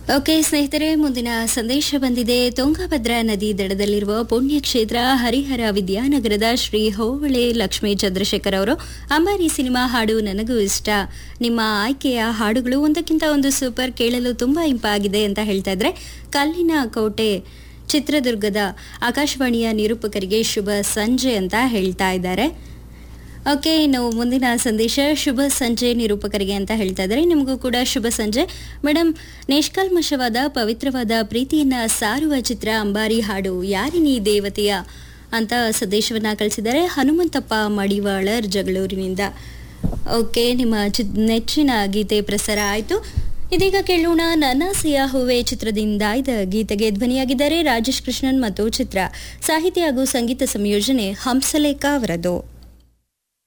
okay ಸ್ನೇಹಿತರೆ ಮುಂದಿನ ಸಂದೇಶ ಬಂದಿದೆ ತುಂಗಭದ್ರಾ ನದಿ ದಡದಲ್ಲಿರುವ ಪುಣ್ಯಕ್ಷೇತ್ರ ಹರಿಹರ ವಿದ್ಯಾನಗರದ ಶ್ರೀ ಹೋವಳೆ ಲಕ್ಷ್ಮೀ ಚಂದ್ರಶೇಖರ್ ಅವರು ಅಂಬಾರಿ ಸಿನಿಮಾ ಹಾಡು ನನಗೂ ಇಷ್ಟ ನಿಮ್ಮ ಆಯ್ಕೆಯ ಹಾಡುಗಳು ಒಂದಕ್ಕಿಂತ ಒಂದು ಸೂಪರ್ ಕೇಳಲು ತುಂಬಾ ಇಂಪಾಗಿದೆ ಅಂತ ಹೇಳ್ತಾ ಇದ್ರೆ ಕಲ್ಲಿನ ಕೋಟೆ ಚಿತ್ರದುರ್ಗದ ಆಕಾಶವಾಣಿಯ ನಿರೂಪಕರಿಗೆ ಶುಭ ಸಂಜೆ ಅಂತ ಹೇಳ್ತಾ ಇದ್ದಾರೆ ಓಕೆ ಇನ್ನು ಮುಂದಿನ ಸಂದೇಶ ಶುಭ ಸಂಜೆ ನಿರೂಪಕರಿಗೆ ಅಂತ ಹೇಳ್ತಾ ಇದ್ದಾರೆ ನಿಮಗೂ ಕೂಡ ಶುಭ ಸಂಜೆ ಮೇಡಮ್ ನಿಷ್ಕಲ್ಮಶವಾದ ಪವಿತ್ರವಾದ ಪ್ರೀತಿಯನ್ನ ಸಾರುವ ಚಿತ್ರ ಅಂಬಾರಿ ಹಾಡು ಯಾರಿನಿ ದೇವತೆಯ ಅಂತ ಸಂದೇಶವನ್ನ ಕಳಿಸಿದ್ದಾರೆ ಹನುಮಂತಪ್ಪ ಮಡಿವಾಳರ್ ಜಗಳೂರಿನಿಂದ ಓಕೆ ನಿಮ್ಮ ಚಿ- ನೆಚ್ಚಿನ ಗೀತೆ ಪ್ರಸಾರ ಆಯಿತು ಇದೀಗ ಕೇಳೋಣ ನನಾಸೆಯ ಹೂವೆ ಚಿತ್ರದಿಂದ ಇದ ಗೀತೆಗೆ ಧ್ವನಿಯಾಗಿದ್ದಾರೆ ರಾಜೇಶ್ ಕೃಷ್ಣನ್ ಮತ್ತು ಚಿತ್ರ ಸಾಹಿತ್ಯ ಹಾಗೂ ಸಂಗೀತ ಸಂಯೋಜನೆ ಹಂಸಲೇಖ ಅವರದು